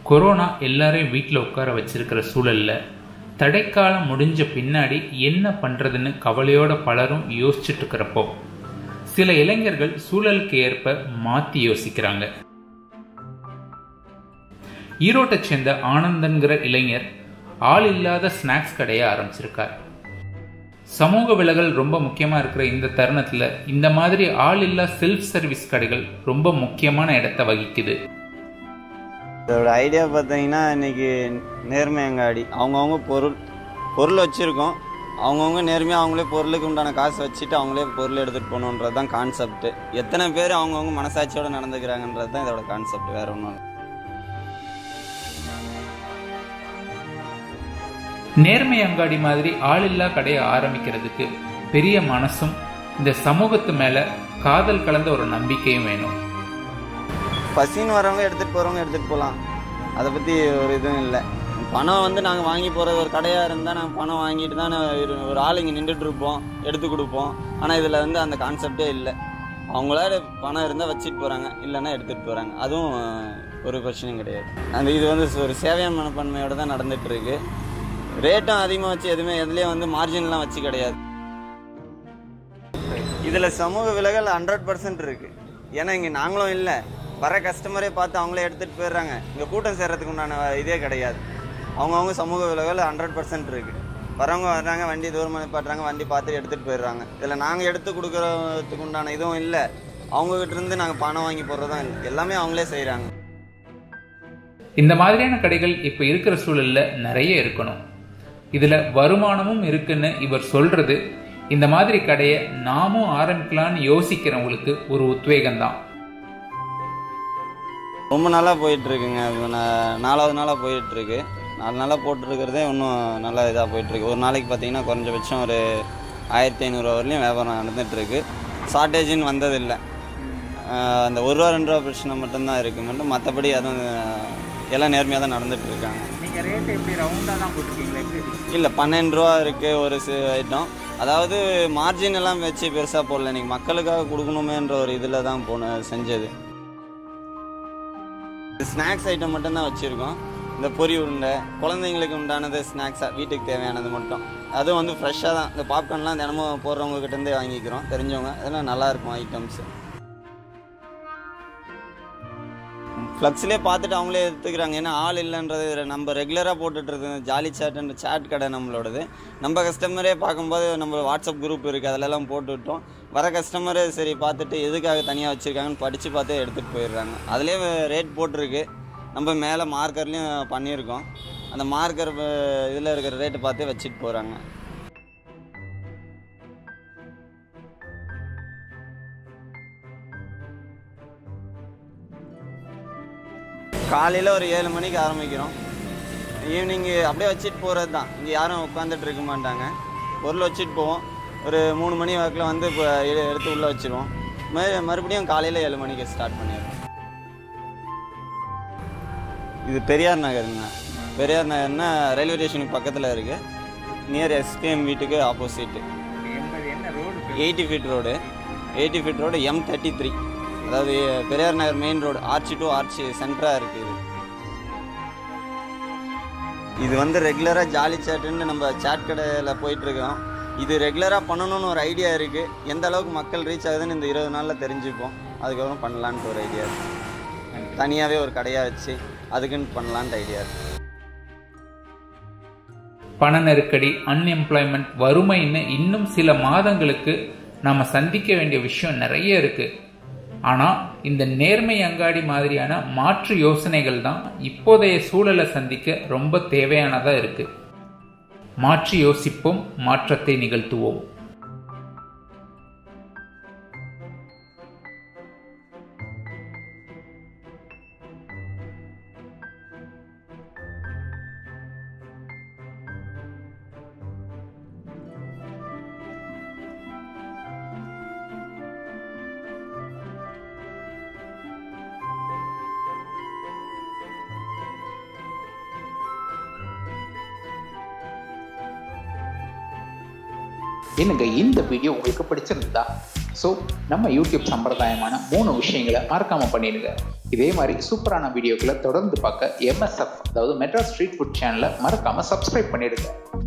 corona எல்லாரையும் வீட்டில் உட்கார வச்சிருக்கிற சூழல்ல தடைக்காலம் முடிஞ்ச பின்னாடி என்ன பண்றதுன்னு கவலையோட பலரும் யோசிச்சுட்டு இருக்கிறப்போ சில இளைஞர்கள் சூழலுக்கு ஏற்ப மாத்தி யோசிக்கிறாங்க ஈரோட்டை சேர்ந்த ஆனந்தன்கிற இளைஞர் ஆள் இல்லாத ஸ்நாக்ஸ் கடையை ஆரம்பிச்சிருக்கார் சமூக விலகல் ரொம்ப முக்கியமா இருக்கிற இந்த தருணத்துல இந்த மாதிரி ஆள் இல்லா செல்ஃப் சர்வீஸ் கடைகள் ரொம்ப முக்கியமான இடத்தை வகிக்குது இதோட ஐடியா பார்த்தீங்கன்னா இன்னைக்கு நேர்மை அங்காடி அவங்கவுங்க பொருள் பொருள் வச்சுருக்கோம் அவங்கவுங்க நேர்மையாக அவங்களே பொருளுக்கு உண்டான காசு வச்சுட்டு அவங்களே பொருள் எடுத்துகிட்டு போகணுன்றது தான் கான்செப்ட் எத்தனை பேர் அவங்கவுங்க மனசாட்சியோட நடந்துக்கிறாங்கன்றது தான் இதோட கான்செப்ட் வேற ஒன்றும் நேர்மை அங்காடி மாதிரி ஆளில்லா கடையை ஆரம்பிக்கிறதுக்கு பெரிய மனசும் இந்த சமூகத்து மேல காதல் கலந்த ஒரு நம்பிக்கையும் வேணும் பசின்னு வரவங்க எடுத்துகிட்டு போகிறவங்க எடுத்துகிட்டு போகலாம் அதை பற்றி ஒரு இதுவும் இல்லை பணம் வந்து நாங்கள் வாங்கி போகிறது ஒரு கடையாக இருந்தால் நாங்கள் பணம் வாங்கிட்டு தான் நான் இரு- ஒரு ஆள் இங்கே நின்றுட்டு இருப்போம் எடுத்து கொடுப்போம் ஆனால் இதில் வந்து அந்த கான்செப்டே இல்லை அவங்களால பணம் இருந்தால் வச்சுட்டு போகிறாங்க இல்லைன்னா எடுத்துகிட்டு போகிறாங்க அதுவும் அஹ், ஒரு பிரச்சனையும் கிடையாது அந்த இது வந்து ஒரு சேவையான மனப்பான்மையோட தான் நடந்துட்டு இருக்கு ரேட்டும் அதிகமாக வச்சு எதுவுமே எதுலேயும் வந்து மார்ஜின்லாம் வச்சு கிடையாது இதில் சமூக விலகல் ஹண்ட்ரட் பர்சன்ட் இருக்கு ஏன்னா இங்கே நாங்களும் இல்லை வர கஸ்டமரே பார்த்து அவங்களே எடுத்துகிட்டு போயிடுறாங்க இங்கே கூட்டம் சேர்றதுக்கு உண்டான இதே கிடையாது அவங்கவுங்க சமூக விலகல் ஹண்ட்ரட் பர்சன்ட் இருக்கு வரவங்க வர்றாங்க வண்டி தூரமாக நிப்பாட்டுறாங்க வண்டி பார்த்து எடுத்துகிட்டு போயிடுறாங்க இதில் நாங்கள் எடுத்து கொடுக்குறதுக்கு உண்டான இதுவும் இல்லை அவங்ககிட்ட இருந்து நாங்கள் பணம் வாங்கி போடுறதும் இல்லை எல்லாமே அவங்களே செய்கிறாங்க இந்த மாதிரியான கடைகள் இப்ப இருக்கிற சூழல்ல நிறைய இருக்கணும் இதுல வருமானமும் இருக்குன்னு இவர் சொல்றது இந்த மாதிரி கடையை நாமும் ஆரம்பிக்கலாம்னு யோசிக்கிறவங்களுக்கு ஒரு உத்வேகம் தான் ரொம்ப நாளாக போயிட்டுருக்குங்க இப்போ நான் நாலாவது நாளாக போயிட்டுருக்கு நாலு நாளாக போட்டுருக்கிறதே இன்னும் நல்லா இதாக போயிட்டுருக்கு ஒரு நாளைக்கு பார்த்தீங்கன்னா குறைஞ்சபட்சம் ஒரு ஆயிரத்தி ஐநூறுரூவா வரலையும் வியாபாரம் நடந்துகிட்ருக்கு ஷார்ட்டேஜின்னு வந்ததில்லை ஆஹ் அந்த ஒரு ரூபா ரெண்டு ரூபா பிரச்சனை மட்டும்தான் இருக்குது மட்டும் மற்றபடி அதுவும் ஆஹ் எல்லாம் நேர்மையாக தான் நடந்துட்டு இருக்காங்க நீங்க ரேட் எப்படி ரவுண்டா தான் போட்டுருக்கீங்களா எப்படி இல்லை பன்னெண்டு ரூபா இருக்குது ஒரு சி ஐட்டம் அதாவது மார்ஜின் எல்லாம் வச்சு பெருசாக போடல நீங்கள் மக்களுக்காக கொடுக்கணுமேன்ற ஒரு இதில் தான் போன செஞ்சது ஸ்நாக்ஸ் ஐட்டம் மட்டும்தான் வச்சுருக்கோம் இந்த பொரி உருண்டை குழந்தைங்களுக்கு உண்டானது ஸ்நாக்ஸாக வீட்டுக்கு தேவையானது மட்டும் அதுவும் வந்து ஃப்ரெஷ்ஷாக தான் இந்த பாப்கார்ன்லாம் தினமும் போடுறவங்க கிட்ட இருந்தே வாங்கிக்கிறோம் தெரிஞ்சவங்க அதெல்லாம் நல்லா இருக்கும் ஐட்டம்ஸ் ஃப்ளக்ஸ்லேயே பார்த்துட்டு அவங்களே எடுத்துக்கிறாங்க ஏன்னா ஆள் இல்லைன்றது இதுல நம்ம ரெகுலராக போட்டுட்டு இருக்க ஜாலி சாட்ன்ற சாட் கடை நம்மளோடது நம்ம கஸ்டமரே பார்க்கும்போது நம்ம வாட்ஸ்அப் குரூப் இருக்குது அதிலெல்லாம் போட்டுவிட்டோம் வர கஸ்டமரே சரி பார்த்துட்டு எதுக்காக தனியாக வச்சுருக்காங்கன்னு படித்து பார்த்து எடுத்துகிட்டு போயிடுறாங்க அதுலேயே ரேட் போட்டிருக்கு நம்ம மேலே மார்க்கர்லேயும் பண்ணியிருக்கோம் அந்த மார்க்கர் இதில் இருக்கிற ரேட்டு பார்த்து வச்சுட்டு போகிறாங்க காலையில் ஒரு ஏழு மணிக்கு ஆரம்பிக்கிறோம் ஈவினிங் அப்படியே வச்சுட்டு போகிறது தான் இங்கே யாரும் உட்காந்துட்டு இருக்க மாட்டாங்க பொருள் வச்சுட்டு போவோம் ஒரு மூணு மணி வாக்கில் வந்து இப்போ எ- எடுத்து உள்ளே வச்சுருவோம் மறு மறுபடியும் காலையில் ஏழு மணிக்கு ஸ்டார்ட் பண்ணிடுவோம் இது பெரியார் நகருங்க பெரியார் நகர்னா ரயில்வே ஸ்டேஷனுக்கு பக்கத்தில் இருக்குது நியர் எஸ்கேஎம் வீட்டுக்கு ஆப்போசிட்டு என்ன road eighty feet road eighty feet road M thirty three அதாவது Periyar Nagar main road arch to arch சென்டராக இருக்குது இது இது வந்து ரெகுலராக ஜாலி சேட்டுன்னு நம்ம சேட் கடையில் போயிட்டுருக்கோம் இது ரெகுலராக பண்ணணும்னு ஒரு ஐடியா இருக்குது எந்த அளவுக்கு மக்கள் ரீச் ஆகுதுன்னு இந்த இருபது நாளில் தெரிஞ்சுப்போம் அதுக்கப்புறம் பண்ணலான்ட்டு ஒரு ஐடியா இருக்குது தனியாகவே ஒரு கடையாக வச்சு அதுக்குன்னு பண்ணலான்ட்டு ஐடியா இருக்குது பண நெருக்கடி அன்எம்ப்ளாய்மெண்ட் வறுமைன்னு இன்னும் சில மாதங்களுக்கு நாம சந்திக்க வேண்டிய விஷயம் நிறைய இருக்கு ஆனா இந்த நேர்மை அங்காடி மாதிரியான மாற்று யோசனைகள் தான் இப்போதைய சூழலை சந்திக்க ரொம்ப தேவையானதா இருக்கு மாற்றி யோசிப்போம் மாற்றத்தை நிகழ்த்துவோம் என்னங்க இந்த வீடியோ உங்களுக்கு பிடிச்சிருந்தா ஸோ நம்ம யூடியூப் சம்பிரதாயமான மூணு விஷயங்களை மறக்காமல் பண்ணிடுங்க இதே மாதிரி சூப்பரான வீடியோக்களை தொடர்ந்து பார்க்க எம்எஸ்எஃப் அதாவது மெட்ராஸ் ஸ்ட்ரீட் ஃபுட் சேனலை மறக்காமல் சப்ஸ்கிரைப் பண்ணிடுங்க